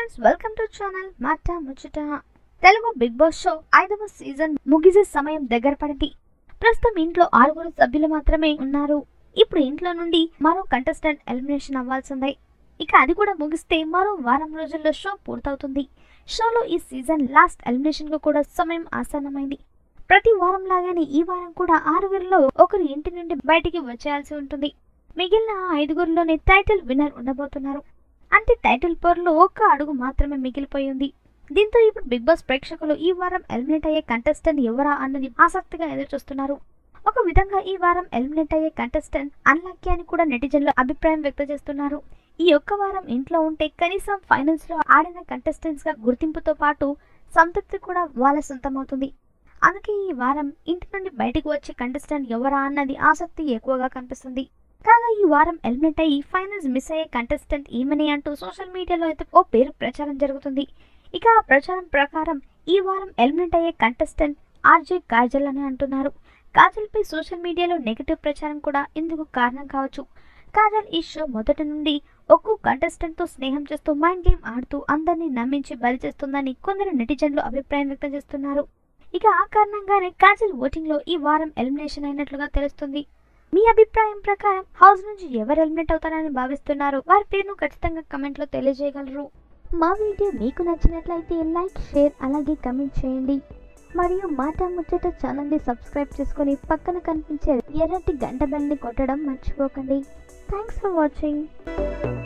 friends welcome to channel మాట ముచ్చట Telugu Bigg Boss show ఐదవ సీజన్ ముగిసే సమయం దగ్గర పడింది ప్రస్తుతం ఇంట్లో ఆరుగురు సభ్యులు మాత్రమే ఉన్నారు ఇప్పుడు ఇంట్లో నుండి మరో కంటెస్టెంట్ ఎలిమినేషన్ అవ్వాల్సిందే ఇక అది కూడా ముగిస్తే మరో వారం రోజుల్లో షో పూర్తవుతుంది షోలో ఈ సీజన్ లాస్ట్ ఎలిమినేషన్ కు కూడా సమయం ఆసన్నమైంది ప్రతి వారం లాగానే ఈ వారం కూడా ఆరుగురిలో ఒకరు ఇంటి నుండి బయటికి వచ్చేయాల్సి ఉంటుంది మిగిలిన ఆ ఐదుగురిలోనే టైటిల్ విన్నర్ ఉండబోతున్నారు అంటే టైటిల్ పోర్లో ఒక్క అడుగు మాత్రమే మిగిలిపోయి ఉంది దీంతో ఇప్పుడు బిగ్ బాస్ ప్రేక్షకులు ఈ వారం ఎలిమినేట్ అయ్యే కంటెస్టెంట్ ఎవరా అన్నది ఆసక్తిగా ఎదురు చూస్తున్నారు ఒక విధంగా ఈ వారం ఎలిమినేట్ అయ్యే కంటెస్టెంట్ అన్లక్కీ అని కూడా నెటిజన్లు అభిప్రాయం వ్యక్తం చేస్తున్నారు ఈ ఒక్క వారం ఇంట్లో ఉంటే కనీసం ఫైనల్స్ లో ఆడిన కంటెస్టెంట్స్ గా గుర్తింపుతో పాటు సంతృప్తి కూడా వాళ్ళ సొంతమవుతుంది అందుకే ఈ వారం ఇంటి నుండి బయటకు వచ్చే కంటెస్టెంట్ ఎవరా అన్నది ఆసక్తి ఎక్కువగా కనిపిస్తుంది కాగా ఈ వారం ఎలిమినేట్ అయ్యి ఫైనల్స్ మిస్ అయ్యే కంటెస్టెంట్ ఈమెని అంటూ సోషల్ మీడియాలో అయితే ఓ పేరు ప్రచారం జరుగుతుంది ఇక ఆ ప్రచారం ప్రకారం ఈ వారం ఎలిమినేట్ అయ్యే కంటెస్టెంట్ ఆర్జే కాజల్ అని అంటున్నారు కాజల్ పై సోషల్ మీడియాలో నెగిటివ్ ప్రచారం కూడా ఇందుకు కారణం కావచ్చు కాజల్ ఈ షో మొదటి నుండి ఒక్కో కంటెస్టెంట్ తో స్నేహం చేస్తూ మైండ్ గేమ్ ఆడుతూ అందరినీ నమ్మించి బలి చేస్తుందని కొందరు నెటిజన్లు అభిప్రాయం వ్యక్తం చేస్తున్నారు ఇక ఆ కారణంగానే కాజల్ ఓటింగ్ లో ఈ వారం ఎలిమినేషన్ అయినట్లుగా తెలుస్తుంది మీ అభిప్రాయం ప్రకారం హౌస్ నుంచి ఎవరు ఎలిమినేట్ అవుతారని భావిస్తున్నారు వారి పేరును ఖచ్చితంగా కమెంట్ లో తెలియజేయగలరు మా వీడియో మీకు నచ్చినట్లయితే లైక్ షేర్ అలాగే కమెంట్ చేయండి మరియు మాట ముచ్చట ఛానల్ని సబ్స్క్రైబ్ చేసుకొని పక్కన కనిపించే ఎర్రటి గంట బెల్ని కొట్టడం మర్చిపోకండి థ్యాంక్స్ ఫర్ వాచింగ్